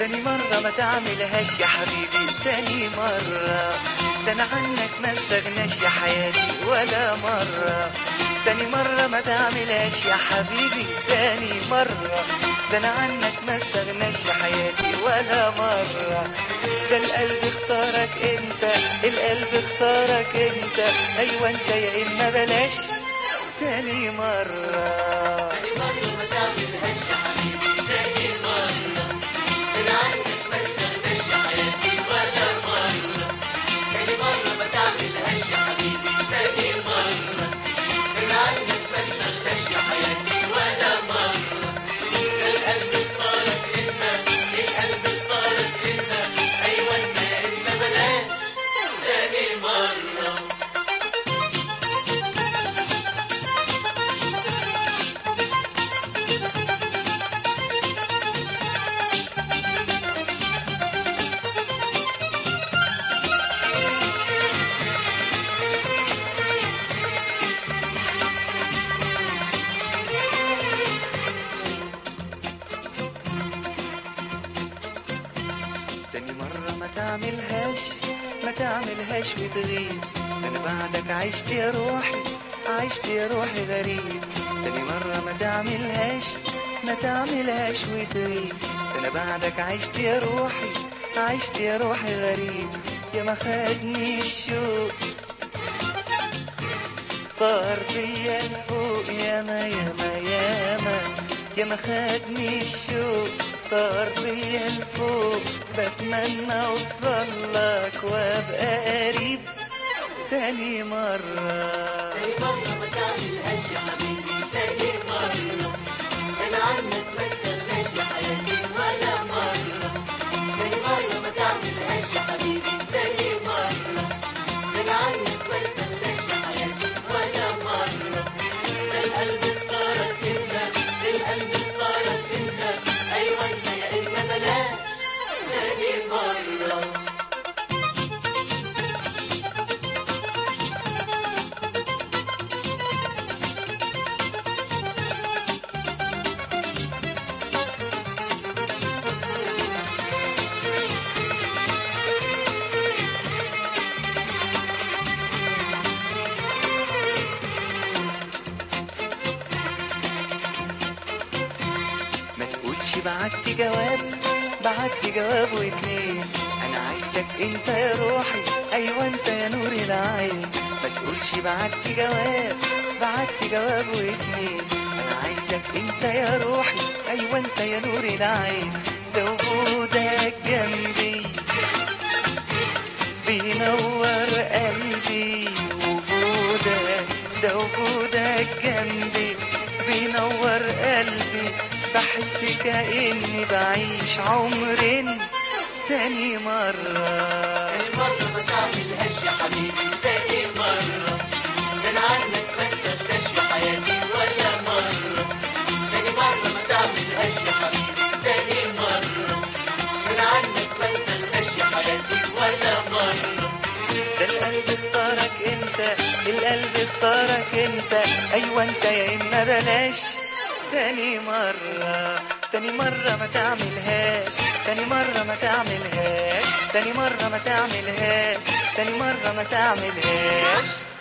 تاني مرة ما تعملهاش يا حبيبي تاني مرة ده انا عنك ما استغناش يا حياتي ولا مرة تاني مرة ما تعملهاش يا حبيبي تاني مرة ده انا عنك ما استغناش يا حياتي ولا مرة ده القلب اختارك انت القلب اختارك انت ايوه انت يا اما بلاش تاني مرة تاني مرة ما تعملهاش ما تعملهاش وتغيب انا بعدك عشت يا روحي عشت يا روحي غريب تاني مرة ما تعملهاش ما تعملهاش وتغيب انا بعدك عشت يا روحي عشت يا روحي غريب يا ما خدني الشوق طار بيا لفوق ياما ياما ياما ياما خدني الشوق طار بيا لفوق بتمنى اوصل لك وابقى قريب تاني مرة تاني مرة ما تعملهاش يا حبيبي تاني مرة أنا عنك ما استغناش يا حياتي ولا مرة تاني مرة ما تعملهاش يا حبيبي تاني مرة أنا عنك ما استغناش يا حياتي ولا مرة ده القلب اختارك أنت القلب اختارك أنت أيوة أنت يا إما بلاش تاني مرة ما تقولش بعت جواب بعت جواب واتنين انا عايزك انت يا روحي ايوه انت يا نور العين ما تقولش بعت جواب بعت جواب واتنين انا عايزك انت يا روحي ايوه انت يا نور العين ده وجودك جنبي بينور قلبي وجودك ده وجودك جنبي بينور قلبي بحس كأني بعيش عمرين تاني مرة تاني مرة ما تعملهاش يا حبيبي تاني مرة ده أنا عنك ما استغناش يا حياتي ولا مرة تاني مرة ما تعملهاش يا حبيبي تاني مرة ده أنا عنك ما استغناش يا حياتي ولا مرة ده القلب اختارك انت القلب اختارك انت ايوه انت يا اما بلاش تاني مرة تاني مرة ما تعملهاش تاني مرة ما تعملهاش تاني مرة ما تعملهاش تاني مرة ما تعملهاش